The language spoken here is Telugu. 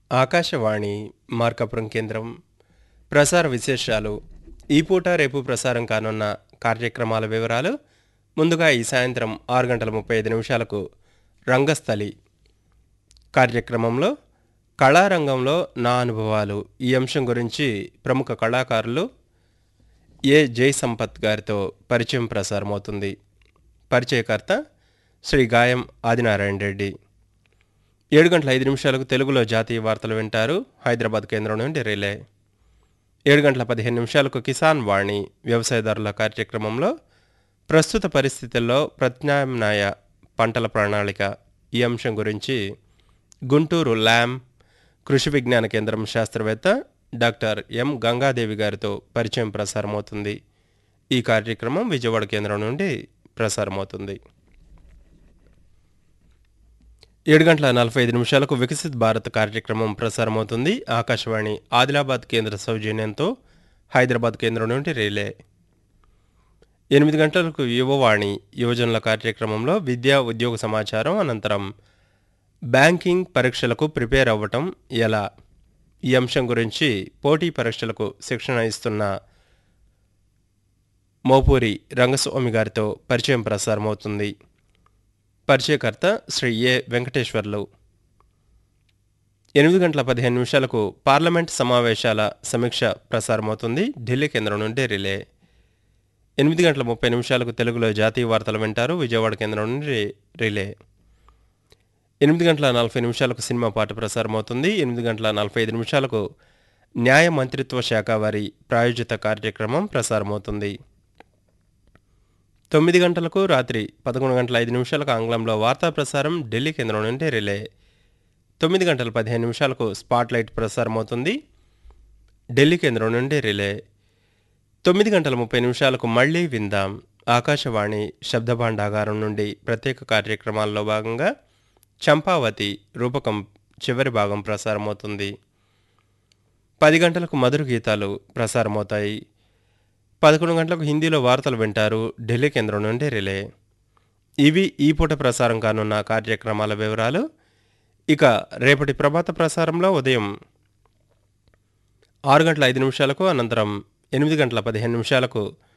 ఆకాశవాణి మార్కాపురం కేంద్రం ప్రసార విశేషాలు ఈ పూట రేపు ప్రసారం కానున్న కార్యక్రమాల వివరాలు ముందుగా ఈ సాయంత్రం ఆరు గంటల ముప్పై ఐదు నిమిషాలకు రంగస్థలి కార్యక్రమంలో కళారంగంలో నా అనుభవాలు ఈ అంశం గురించి ప్రముఖ కళాకారులు ఏ జై సంపత్ గారితో పరిచయం ప్రసారమవుతుంది పరిచయకర్త శ్రీ గాయం ఆదినారాయణ రెడ్డి ఏడు గంటల ఐదు నిమిషాలకు తెలుగులో జాతీయ వార్తలు వింటారు హైదరాబాద్ కేంద్రం నుండి రిలే ఏడు గంటల పదిహేను నిమిషాలకు కిసాన్ వాణి వ్యవసాయదారుల కార్యక్రమంలో ప్రస్తుత పరిస్థితుల్లో ప్రత్యామ్నాయ పంటల ప్రణాళిక ఈ అంశం గురించి గుంటూరు ల్యామ్ కృషి విజ్ఞాన కేంద్రం శాస్త్రవేత్త డాక్టర్ ఎం గంగాదేవి గారితో పరిచయం ప్రసారమవుతుంది ఈ కార్యక్రమం విజయవాడ కేంద్రం నుండి ప్రసారమవుతుంది ఏడు గంటల నలభై ఐదు నిమిషాలకు వికసిత్ భారత్ కార్యక్రమం ప్రసారమవుతుంది ఆకాశవాణి ఆదిలాబాద్ కేంద్ర సౌజన్యంతో హైదరాబాద్ కేంద్రం నుండి రిలే ఎనిమిది గంటలకు యువవాణి యువజనుల కార్యక్రమంలో విద్యా ఉద్యోగ సమాచారం అనంతరం బ్యాంకింగ్ పరీక్షలకు ప్రిపేర్ అవ్వటం ఎలా ఈ అంశం గురించి పోటీ పరీక్షలకు శిక్షణ ఇస్తున్న మోపూరి రంగస్వామి గారితో పరిచయం ప్రసారమవుతుంది పరిచయకర్త శ్రీ ఏ వెంకటేశ్వర్లు ఎనిమిది గంటల పదిహేను నిమిషాలకు పార్లమెంట్ సమావేశాల సమీక్ష ప్రసారమవుతుంది ఢిల్లీ కేంద్రం నుండి రిలే ఎనిమిది గంటల ముప్పై నిమిషాలకు తెలుగులో జాతీయ వార్తలు వింటారు విజయవాడ కేంద్రం నుండి రిలే ఎనిమిది గంటల నలభై నిమిషాలకు సినిమా పాట ప్రసారమవుతుంది ఎనిమిది గంటల నలభై ఐదు నిమిషాలకు న్యాయ మంత్రిత్వ శాఖ వారి ప్రాయోజిత కార్యక్రమం ప్రసారమవుతుంది తొమ్మిది గంటలకు రాత్రి పదకొండు గంటల ఐదు నిమిషాలకు ఆంగ్లంలో వార్తా ప్రసారం ఢిల్లీ కేంద్రం నుండి రిలే తొమ్మిది గంటల పదిహేను నిమిషాలకు స్పాట్లైట్ ప్రసారం అవుతుంది ఢిల్లీ కేంద్రం నుండి రిలే తొమ్మిది గంటల ముప్పై నిమిషాలకు మళ్ళీ విందాం ఆకాశవాణి శబ్దభాండాగారం నుండి ప్రత్యేక కార్యక్రమాల్లో భాగంగా చంపావతి రూపకం చివరి భాగం ప్రసారమవుతుంది పది గంటలకు మధుర గీతాలు ప్రసారమవుతాయి పదకొండు గంటలకు హిందీలో వార్తలు వింటారు ఢిల్లీ కేంద్రం నుండి రిలే ఇవి ఈ పూట ప్రసారం కానున్న కార్యక్రమాల వివరాలు ఇక రేపటి ప్రభాత ప్రసారంలో ఉదయం ఆరు గంటల ఐదు నిమిషాలకు అనంతరం ఎనిమిది గంటల పదిహేను నిమిషాలకు